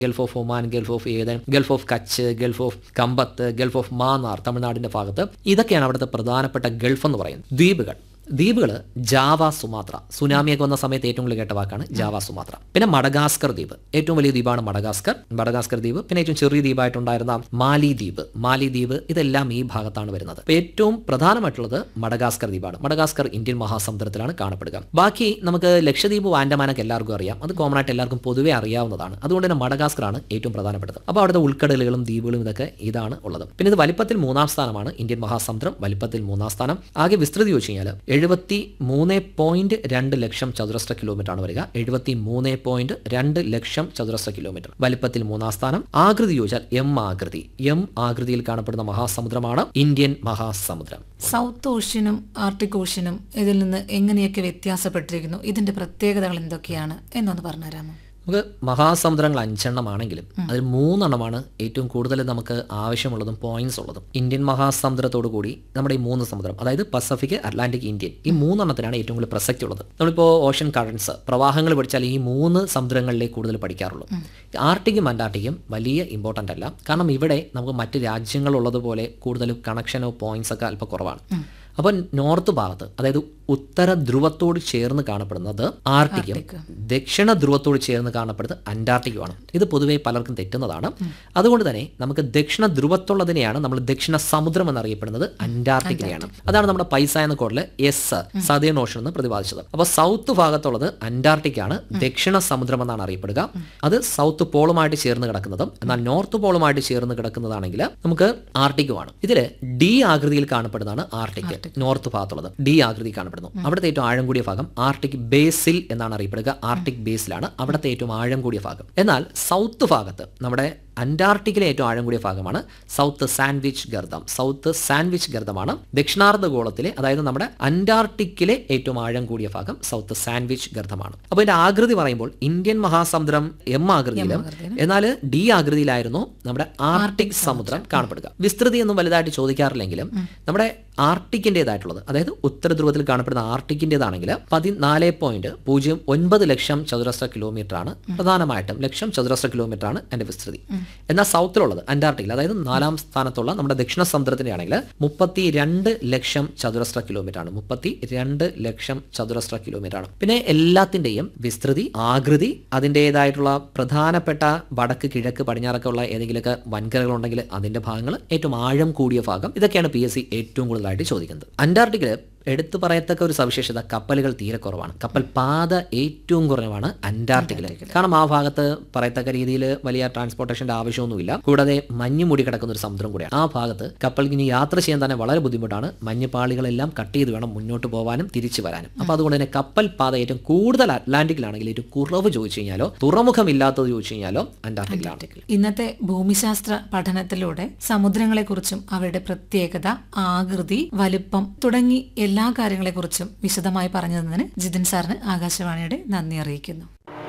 Gulf of Oman Gulf of Aden Gulf of Kutch Gulf of Khambhat Gulf of Mannar തമിഴ്നാടിന്റെ ഭാഗത്ത് ഇതൊക്കെയാണ് അവിടുത്തെ പ്രധാനപ്പെട്ട ഗൾഫ് എന്ന് പറയുന്നത് ദ്വീപുകൾ ദ്വീപുകൾ ജാവ സുമാത്ര സുനാമിയൊക്കെ വന്ന സമയത്ത് ഏറ്റവും കൂടുതൽ കേട്ട വാക്കാണ് ജാവ സുമാത്ര പിന്നെ മഡഗാസ്കർ ദ്വീപ് ഏറ്റവും വലിയ ദ്വീപാണ് മഡഗാസ്കർ മഡഗാസ്കർ ദ്വീപ് പിന്നെ ഏറ്റവും ചെറിയ ദ്വീപായിട്ടുണ്ടായിരുന്ന മാലി ദ്വീപ് മാലി ദ്വീപ് ഇതെല്ലാം ഈ ഭാഗത്താണ് വരുന്നത് അപ്പോൾ ഏറ്റവും പ്രധാനമായിട്ടുള്ളത് മഡഗാസ്കർ ദ്വീപാണ് മഡഗാസ്കർ ഇന്ത്യൻ മഹാസമുദ്രത്തിലാണ് കാണപ്പെടുക ബാക്കി നമുക്ക് ലക്ഷദ്വീപ് ആൻഡമാനൊക്കെ എല്ലാവർക്കും അറിയാം അത് കോമൺ ആയിട്ട് എല്ലാവർക്കും പൊതുവെ അറിയാവുന്നതാണ് അതുകൊണ്ട് തന്നെ മഡഗാസ്കർ ആണ് ഏറ്റവും പ്രധാനപ്പെട്ടത് അപ്പോൾ അവിടുത്തെ ഉൾക്കടലുകളും ദ്വീപുകളും ഇതൊക്കെ ഇതാണ് ഉള്ളത് പിന്നെ ഇത് വലിപ്പത്തിൽ മൂന്നാം സ്ഥാനമാണ് ഇന്ത്യൻ മഹാസമുദ്രം വലിപ്പത്തിൽ മൂന്നാം സ്ഥാനം ആകെ വിസ്തൃതി ചോദിച്ചു കഴിഞ്ഞാൽ എഴുപത്തി മൂന്ന് പോയിന്റ് രണ്ട് ലക്ഷം ചതുരശ്ര കിലോമീറ്റർ ആണ് വരിക എഴുപത്തി മൂന്ന് പോയിന്റ് രണ്ട് ലക്ഷം ചതുരശ്ര കിലോമീറ്റർ വലിപ്പത്തിൽ മൂന്നാം സ്ഥാനം ആകൃതി ചോദിച്ചാൽ എം ആകൃതി എം ആകൃതിയിൽ കാണപ്പെടുന്ന മഹാസമുദ്രമാണ് ഇന്ത്യൻ മഹാസമുദ്രം സൗത്ത് ഓഷ്യനും ആർട്ടിക് ഓഷ്യനും ഇതിൽ നിന്ന് എങ്ങനെയൊക്കെ വ്യത്യാസപ്പെട്ടിരിക്കുന്നു ഇതിന്റെ പ്രത്യേകതകൾ എന്തൊക്കെയാണ് എന്നൊന്ന് പറഞ്ഞുതരാമോ നമുക്ക് മഹാസമുദ്രങ്ങൾ അഞ്ചെണ്ണമാണെങ്കിലും അതിൽ മൂന്നെണ്ണമാണ് ഏറ്റവും കൂടുതൽ നമുക്ക് ആവശ്യമുള്ളതും പോയിന്റ്സ് ഉള്ളതും ഇന്ത്യൻ മഹാസമുദ്രത്തോടു കൂടി നമ്മുടെ ഈ മൂന്ന് സമുദ്രം അതായത് പസഫിക് അറ്റ്ലാന്റിക് ഇന്ത്യൻ ഈ മൂന്നെണ്ണത്തിനാണ് ഏറ്റവും കൂടുതൽ പ്രസക്തി ഉള്ളത് നമ്മളിപ്പോൾ ഓഷൻ കറൻസ് പ്രവാഹങ്ങൾ പഠിച്ചാൽ ഈ മൂന്ന് സമുദ്രങ്ങളിലേക്ക് കൂടുതൽ പഠിക്കാറുള്ളൂ ആർട്ടിക്കും അന്റാർട്ടിക്കും വലിയ ഇമ്പോർട്ടൻ്റ് അല്ല കാരണം ഇവിടെ നമുക്ക് മറ്റ് രാജ്യങ്ങളുള്ളതുപോലെ കൂടുതൽ കണക്ഷനോ പോയിന്റ്സ് ഒക്കെ അല്പം കുറവാണ് അപ്പോൾ നോർത്ത് ഭാഗത്ത് അതായത് ഉത്തര ധ്രുവത്തോട് ചേർന്ന് കാണപ്പെടുന്നത് ആർട്ടിക്കും ദക്ഷിണ ധ്രുവത്തോട് ചേർന്ന് കാണപ്പെടുന്നത് അന്റാർട്ടിക്കുമാണ് ഇത് പൊതുവേ പലർക്കും തെറ്റുന്നതാണ് അതുകൊണ്ട് തന്നെ നമുക്ക് ദക്ഷിണ ധ്രുവത്തുള്ളതിനെയാണ് നമ്മൾ ദക്ഷിണ സമുദ്രം എന്നറിയപ്പെടുന്നത് അന്റാർട്ടിക്കിനെയാണ് അതാണ് നമ്മുടെ പൈസ എന്ന കോഡിൽ എസ് സതേൺ ഓഷൻ എന്ന് പ്രതിപാദിച്ചത് അപ്പോൾ സൗത്ത് ഭാഗത്തുള്ളത് അന്റാർട്ടിക്കാണ് ദക്ഷിണ സമുദ്രം എന്നാണ് അറിയപ്പെടുക അത് സൗത്ത് പോളുമായിട്ട് ചേർന്ന് കിടക്കുന്നതും എന്നാൽ നോർത്ത് പോളുമായിട്ട് ചേർന്ന് കിടക്കുന്നതാണെങ്കിൽ നമുക്ക് ആർട്ടിക്കുമാണ് ഇതിൽ ഡി ആകൃതിയിൽ കാണപ്പെടുന്നതാണ് ആർട്ടിക് നോർത്ത് ഭാഗത്തുള്ളത് ഡി ആകൃതി കാണപ്പെടുന്നു അവിടുത്തെ ഏറ്റവും ആഴം കൂടിയ ഭാഗം ആർട്ടിക് ബേസിൽ എന്നാണ് അറിയപ്പെടുക ആർട്ടിക് ബേസിലാണ് അവിടുത്തെ ഏറ്റവും ആഴം കൂടിയ ഭാഗം എന്നാൽ സൗത്ത് ഭാഗത്ത് നമ്മുടെ അന്റാർട്ടിക്കിലെ ഏറ്റവും ആഴം കൂടിയ ഭാഗമാണ് സൗത്ത് സാൻഡ്വിച്ച് ഗർദം സൗത്ത് സാൻഡ്വിച്ച് ഗർദമാണ് ദക്ഷിണാർദ്ധ ഗോളത്തിലെ അതായത് നമ്മുടെ അന്റാർട്ടിക്കിലെ ഏറ്റവും ആഴം കൂടിയ ഭാഗം സൗത്ത് സാൻഡ്വിച്ച് ഗർദമാണ് അപ്പോൾ ഇതിന്റെ ആകൃതി പറയുമ്പോൾ ഇന്ത്യൻ മഹാസമുദ്രം എം ആകൃതിയിലും എന്നാൽ ഡി ആകൃതിയിലായിരുന്നു നമ്മുടെ ആർട്ടിക് സമുദ്രം കാണപ്പെടുക വിസ്തൃതി ഒന്നും വലുതായിട്ട് ചോദിക്കാറില്ലെങ്കിലും നമ്മുടെ ആർട്ടിക്കിൻ്റെതായിട്ടുള്ളത് അതായത് ഉത്തര ധ്രുവത്തിൽ കാണപ്പെടുന്ന ആർട്ടിക്കിൻ്റെതാണെങ്കിൽ പതിനാല് പോയിന്റ് പൂജ്യം ഒൻപത് ലക്ഷം ചതുരശ്ര കിലോമീറ്റർ ആണ് പ്രധാനമായിട്ടും ലക്ഷം ചതുരശ്ര കിലോമീറ്റർ ആണ് അതിന്റെ വിസ്തൃതി എന്നാൽ സൗത്തിലുള്ളത് അന്റാർട്ടിക്കിൽ അതായത് നാലാം സ്ഥാനത്തുള്ള നമ്മുടെ ദക്ഷിണ സമുദ്രത്തിന്റെ ആണെങ്കിൽ മുപ്പത്തി രണ്ട് ലക്ഷം ചതുരശ്ര കിലോമീറ്റർ ആണ് മുപ്പത്തി രണ്ട് ലക്ഷം ചതുരശ്ര കിലോമീറ്റർ ആണ് പിന്നെ എല്ലാത്തിന്റെയും വിസ്തൃതി ആകൃതി അതിൻ്റെതായിട്ടുള്ള പ്രധാനപ്പെട്ട വടക്ക് കിഴക്ക് പടിഞ്ഞാറൊക്കെ ഉള്ള ഏതെങ്കിലുമൊക്കെ വൻകരകൾ ഉണ്ടെങ്കിൽ അതിന്റെ ഭാഗങ്ങൾ ഏറ്റവും ആഴം കൂടിയ ഭാഗം ഇതൊക്കെയാണ് പി എസ് സി ഏറ്റവും കൂടുതലായിട്ട് ചോദിക്കുന്നത് അന്റാർട്ടിക്കിൽ എടുത്തു പറയത്തക്ക ഒരു സവിശേഷത കപ്പലുകൾ തീരെ കുറവാണ് കപ്പൽ പാത ഏറ്റവും കുറവാണ് അന്റാർട്ടിക്കിൽ കാരണം ആ ഭാഗത്ത് പറയത്തക്ക രീതിയിൽ വലിയ ട്രാൻസ്പോർട്ടേഷന്റെ ആവശ്യമൊന്നുമില്ല കൂടാതെ മഞ്ഞ് മൂടി കിടക്കുന്ന ഒരു സമുദ്രം കൂടിയാണ് ആ ഭാഗത്ത് കപ്പലിന് ഇനി യാത്ര ചെയ്യാൻ തന്നെ വളരെ ബുദ്ധിമുട്ടാണ് മഞ്ഞുപാളികളെല്ലാം കട്ട് ചെയ്ത് വേണം മുന്നോട്ട് പോകാനും തിരിച്ചു വരാനും അപ്പോൾ അതുകൊണ്ട് തന്നെ കപ്പൽ പാത ഏറ്റവും കൂടുതൽ അറ്റ്ലാന്റിക്കിലാണെങ്കിൽ ഏറ്റവും കുറവ് ചോദിച്ചു കഴിഞ്ഞാലോ തുറമുഖമില്ലാത്തത് ചോദിച്ചു കഴിഞ്ഞാലോ അന്റാർട്ടിക്കിലാണ് ഇന്നത്തെ ഭൂമിശാസ്ത്ര പഠനത്തിലൂടെ സമുദ്രങ്ങളെക്കുറിച്ചും അവയുടെ പ്രത്യേകത ആകൃതി വലുപ്പം തുടങ്ങി എല്ലാ കാര്യങ്ങളെക്കുറിച്ചും വിശദമായി പറഞ്ഞു തന്നതിന് ജിതിൻ സാറിന് ആകാശവാണിയുടെ നന്ദി അറിയിക്കുന്നു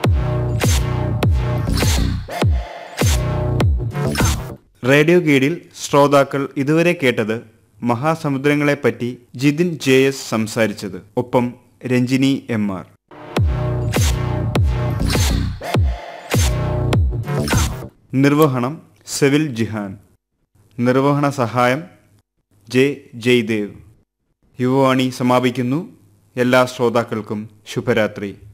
റേഡിയോ ഗൈഡിൽ ശ്രോതാക്കൾ ഇതുവരെ കേട്ടത് മഹാസമുദ്രങ്ങളെപ്പറ്റി ജിതിൻ ജെ എസ് സംസാരിച്ചത് ഒപ്പം രഞ്ജിനി എം ആർ നിർവഹണം സെവിൽ ജിഹാൻ നിർവഹണ സഹായം ജെ ജയ്ദേവ് യുവവാണി സമാപിക്കുന്നു എല്ലാ ശ്രോതാക്കൾക്കും ശുഭരാത്രി